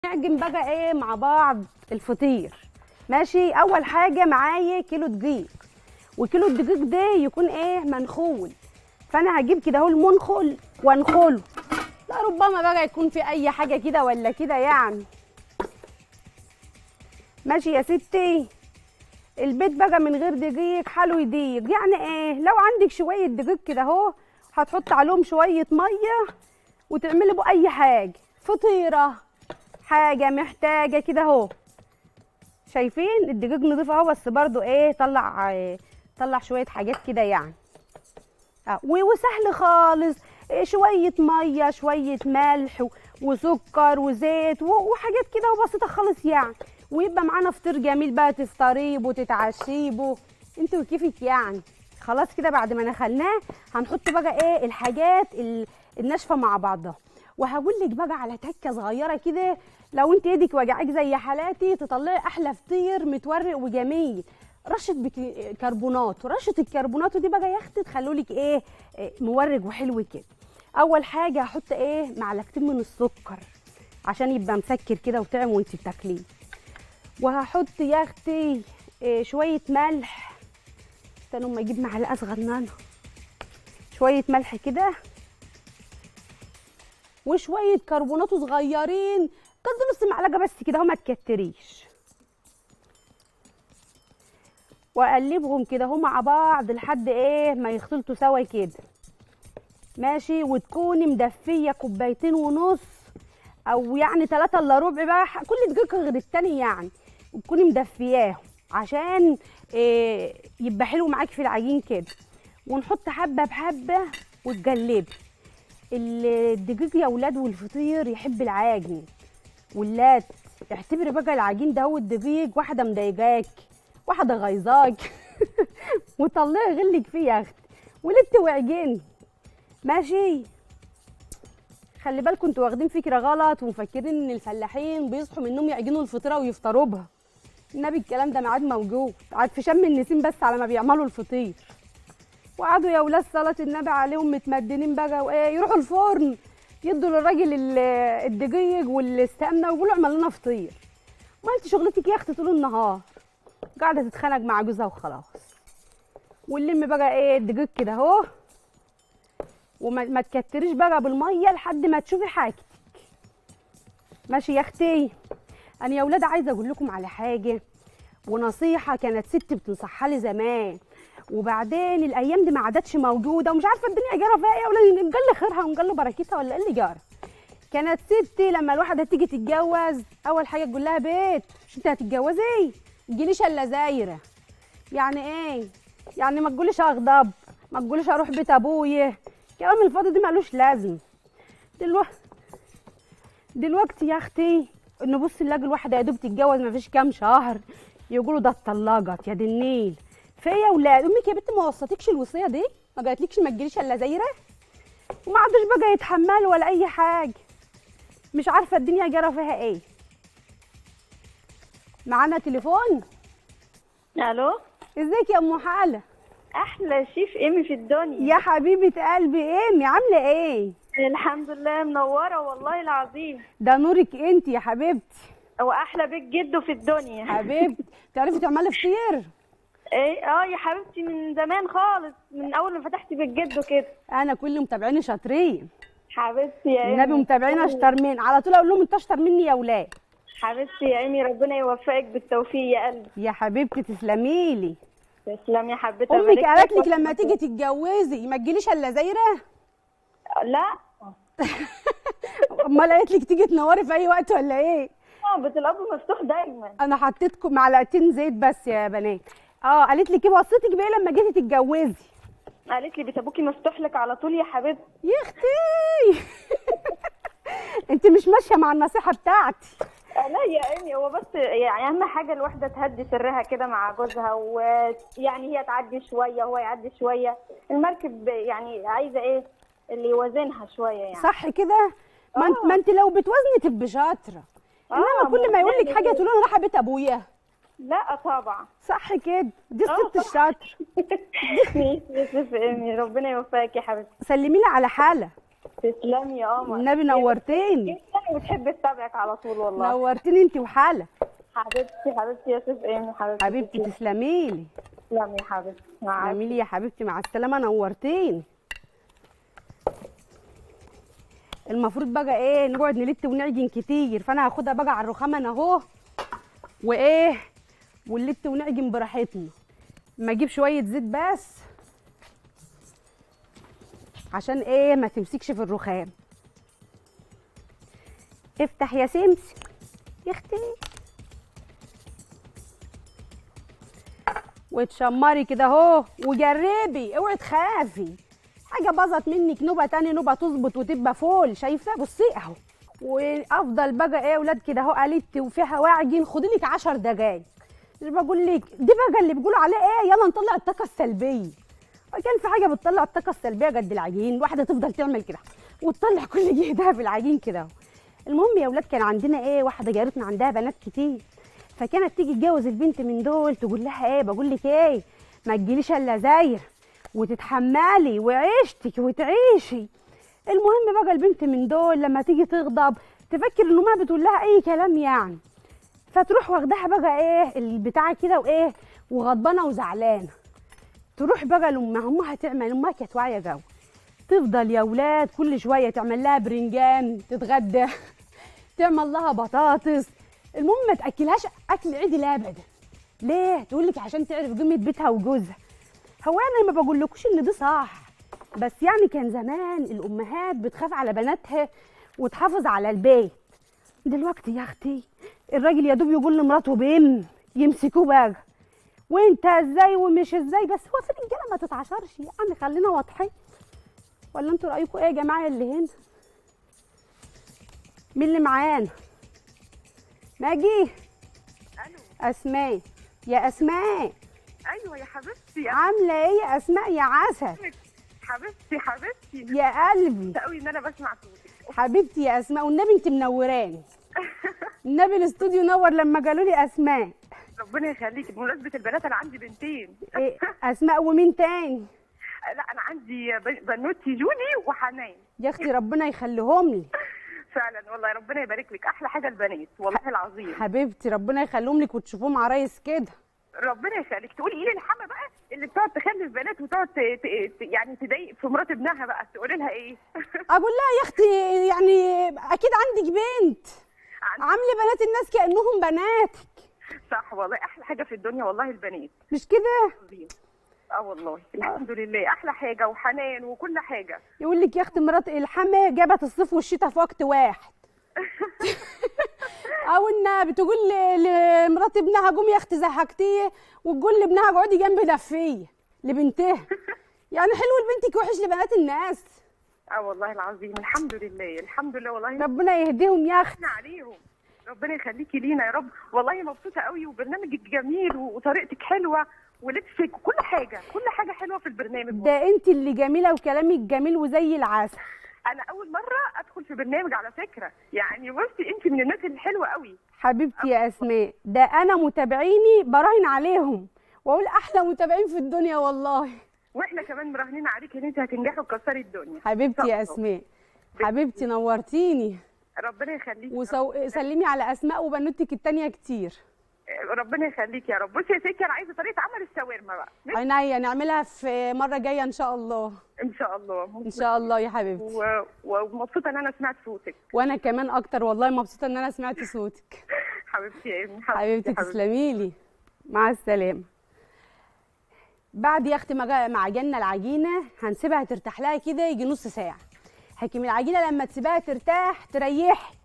نعجن بقى ايه مع بعض الفطير ماشي اول حاجه معايا كيلو دقيق وكيلو الدقيق ده يكون ايه منخول فانا هجيب كده اهو المنخل وانخله لا ربما بقى يكون في اي حاجه كده ولا كده يعني ماشي يا ستي البيت بقى من غير دقيق حلو يضيق يعني ايه لو عندك شويه دقيق كده اهو هتحط عليهم شويه ميه وتعملي بقى اي حاجه فطيره حاجه محتاجه كده اهو شايفين الدقيق نضيف اهو بس برضو ايه طلع إيه طلع شويه حاجات كده يعني اه و- وسهل خالص إيه شويه ميه شويه ملح و- وسكر وزيت و- وحاجات كده وبسيطه خالص يعني ويبقى معانا فطير جميل بقى تفطريه وتتعشيه بو انت وكيفك يعني خلاص كده بعد ما نخلناه هنحط بقى ايه الحاجات ال- الناشفه مع بعضها وهقول لك بقى على تكه صغيره كده لو انت ايدك وجعك زي حالاتي تطلعي احلى فطير متورق وجميل رشه بيكربونات ورشه الكربونات دي بقى يا اختي تخلوا لك ايه إيه، مورج وحلو كده اول حاجه هحط ايه معلقتين من السكر عشان يبقى مسكر كده وطعم وانت بتاكليه وهحط يا اختي إيه، شويه ملح استنوا اما اجيب معلقه صغننه شويه ملح كده وشويه كربونات صغيرين قد نص معلقه بس كده اهو ما تكتريش واقلبهم كده اهو مع بعض لحد ايه ما يختلطوا سوا كده ماشي وتكوني مدفيه كوبايتين ونص او يعني ثلاثة الا ربع بقى ح- كل دقيقه غير التاني يعني وتكوني مدفياهم عشان إيه يبقى حلو معاكي في العجين كده ونحط حبه بحبه وتجلبي الدقيق يا ولاد والفطير يحب العجن ولاد اعتبري بقى العجين ده هو الدقيق واحده مضايقاك واحده غيظاك وطلعي غلك فيه يا اختي ولدت وعجني ماشي خلي بالكم انتوا واخدين فكره غلط ومفكرين ان الفلاحين بيصحوا من النوم يعجنوا الفطيره ويفطروا بها النبي الكلام ده ما عاد موجود عاد في شم النسيم بس على ما بيعملوا الفطير وقعدوا يا ولاد صلاة النبي عليهم متمدنين بقى وايه يروحوا الفرن يدوا للراجل ال- الدقيق والسمنه ويقولوا اعمل لنا فطير ما انت شغلتك يا اختي طول النهار قاعده تتخانق مع جوزها وخلاص ونلم بقى ايه الدقيق كده اهو وما ما تكتريش بقى بالميه لحد ما تشوفي حاجتك ماشي يا اختي انا يا ولاد عايزه اقول لكم على حاجه ونصيحه كانت ستي بتنصحها لي زمان وبعدين الايام دي ما عادتش موجوده ومش عارفه الدنيا جرى فيها ايه ولا نقل خيرها ونقل بركتها ولا ايه اللي جرى كانت ستي لما الواحده تيجي تتجوز اول حاجه تقول لها بيت مش انت هتتجوزي تجيليش الا زايره يعني ايه يعني ما تقوليش اغضب ما تقوليش اروح بيت ابويا كلام الفاضي دي ملوش لازم دلوقتي دلوقتي يا اختي نبص نلاقي الواحده يا دوب تتجوز ما فيش كام شهر يقولوا ده اتطلقت يا دي النيل في إيه يا ولاد امك يا بنت ما وصتكش الوصيه دي ما قالتلكش ما تجيليش الا زايره وما عادوش بقى يتحملوا ولا اي حاجه مش عارفه الدنيا جرى فيها ايه معانا تليفون الو ازيك يا ام حاله احلى شيف ايمي في الدنيا يا حبيبه قلبي ايمي عامله ايه الحمد لله منوره والله العظيم ده نورك انت يا حبيبتي هو احلى بيت جده في الدنيا حبيبتي تعرفي تعملي فطير ايه اه يا حبيبتي من زمان خالص من اول ما فتحت بيت جده كده انا كل متابعيني شاطرين حبيبتي يا ايمي النبي متابعيني اشطر من على طول اقول لهم انتوا اشطر مني يا ولاد حبيبتي يا ايمي ربنا يوفقك بالتوفيق يا قلبي يا حبيبتي تسلمي لي تسلم يا حبيبتي امك أبارك قالت لك لك. لما تيجي تتجوزي ما تجيليش الا زايره لا امال قالت لك تيجي تنوري في اي وقت ولا ايه اه بيت الاب مفتوح دايما انا حطيتكم معلقتين زيت بس يا بنات اه قالت لك ايه وصيتك بايه لما جيتي تتجوزي قالت لي بيت ابوكي مفتوح لك على طول يا حبيبتي يا اختي انت مش ماشيه مع النصيحه بتاعتي آه، لا يا ايمي هو بس يعني اهم حاجه الواحده تهدي سرها كده مع جوزها ويعني هي تعدي شويه وهو يعدي شويه المركب يعني عايزه ايه اللي يوازنها شويه يعني صح كده ما انت آه. ما انت لو بتوزني تبقي شاطره انما آه، كل ما يقول لك ما حاجه هي- تقول انا رايحه بيت ابويا لا طبعا صح كده دي آه، الست صح. الشاطره ماشي يا سيف ايمي ربنا يوفقك يا حبيبتي سلمي لي على حاله تسلمي يا قمر والنبي نورتيني جدا وتحب تتابعك على طول والله نورتيني انت وحاله حبيبتي حبيبتي يا سيف ايمي حبيبتي حبيبتي تسلمي لي تسلمي يا حبيبتي مع تسلمي لي يا حبيبتي مع السلامه نورتيني المفروض بقى ايه نقعد نلت ونعجن كتير فانا هاخدها بقى على الرخامه انا اهو وايه ونلت ونعجن براحتنا ما اجيب شويه زيت بس عشان ايه ما تمسكش في الرخام افتح يا سمسم يا اختي وتشمري كده اهو وجربي اوعي تخافي حاجه باظت منك نوبه تاني نوبه تظبط وتبقى فول شايفه بصي اهو وافضل بقى ايه يا اولاد كده اهو قلت وفيها واعجن خدي لك 10 دقايق مش بقول لك دي بقى اللي بيقولوا عليه ايه يلا نطلع الطاقه السلبيه كان في حاجه بتطلع الطاقه السلبيه قد العجين واحده تفضل تعمل كده وتطلع كل جهدها في العجين كده اهو المهم يا اولاد كان عندنا ايه واحده جارتنا عندها بنات كتير فكانت تيجي تجوز البنت من دول تقول لها ايه بقول لك ايه ما تجيليش الا زاير وتتحملي وعيشتك وتعيشي المهم بقى البنت من دول لما تيجي تغضب تفكر ان امها بتقول لها اي كلام يعني فتروح واخداها بقى ايه البتاع كده وايه وغضبانه وزعلانه تروح بقى لامها امها تعمل امها كانت واعيه جو تفضل يا ولاد كل شويه تعمل لها برنجان تتغدى تعمل لها بطاطس المهم ما تاكلهاش اكل عدل ابدا ليه تقول لك عشان تعرف قيمه بيتها وجوزها هو انا ما بقولكوش ان دي صح بس يعني كان زمان الامهات بتخاف على بناتها وتحافظ على البيت دلوقتي يا اختي الراجل يا دوب يقول لمراته بام يمسكوه بقى وانت ازاي ومش ازاي بس هو في الرجاله ما تتعشرش يعني خلينا واضحين ولا انتوا رايكم ايه يا جماعه اللي هنا مين اللي معانا ماجي الو اسماء يا اسماء ايوه يا حبيبتي عامله ايه يا اسماء يا عسل حبيبتي حبيبتي يا قلبي قوي ان انا بسمع صوتك حبيبتي يا اسماء والنبي انت منوراني النبي الاستوديو نور لما قالوا لي اسماء ربنا يخليكي بمناسبه البنات انا عندي بنتين إيه اسماء ومين تاني لا انا عندي ب- بنوتي جوني وحنان يا اختي ربنا يخليهم لي فعلا والله ربنا يبارك لك احلى حاجه البنات والله العظيم حبيبتي ربنا يخليهم لك وتشوفوهم عرايس كده ربنا يخليك تقولي ايه للحما بقى اللي بتقعد تخلف بنات وتقعد ت... ت... ت... يعني تضايق في مرات ابنها بقى تقولي لها ايه اقول لها يا اختي يعني اكيد عندك بنت عندي- عامله بنات الناس كانهم بناتك صح والله احلى حاجه في الدنيا والله البنات مش كده عظيم. اه والله الحمد لله احلى حاجه وحنان وكل حاجه يقول لك يا اختي مرات الحما جابت الصيف والشتاء في وقت واحد او انها بتقول ل- لمرات ابنها قوم يا اختي زهقتيه وتقول لابنها اقعدي جنبي دفيه لبنتها يعني حلو لبنتك وحش لبنات الناس اه والله العظيم الحمد لله الحمد لله والله ربنا يهديهم يا اختي احنا عليهم ربنا يخليكي لينا يا رب والله مبسوطه قوي وبرنامجك جميل وطريقتك حلوه ولبسك وكل حاجه كل حاجه حلوه في البرنامج ده انت اللي جميله وكلامك جميل وزي العسل انا اول مره ادخل في برنامج على فكره يعني بصي انت من الناس الحلوه قوي حبيبتي يا اسماء ده انا متابعيني براهن عليهم واقول احلى متابعين في الدنيا والله واحنا كمان مراهنين عليك ان انت هتنجحي وتكسري الدنيا حبيبتي يا إن شاء الله. اسماء حبيبتي نورتيني ربنا يخليكي وسلمي على اسماء وبنوتك التانية كتير ربنا يخليك يا رب بصي يا ستي انا عايزه طريقه عمل الشاورما بقى عينيا نعملها في مره جايه ان شاء الله ان شاء الله ان شاء الله يا حبيبتي و- ومبسوطه ان انا سمعت صوتك وانا كمان اكتر والله مبسوطه ان انا سمعت صوتك حبيبتي يا ابني حبيبتي تسلمي لي مع السلامه بعد يا اختي ما جا- ما عجننا العجينه هنسيبها ترتاح لها كده يجي نص ساعه حكم العجينه لما تسيبها ترتاح تريحك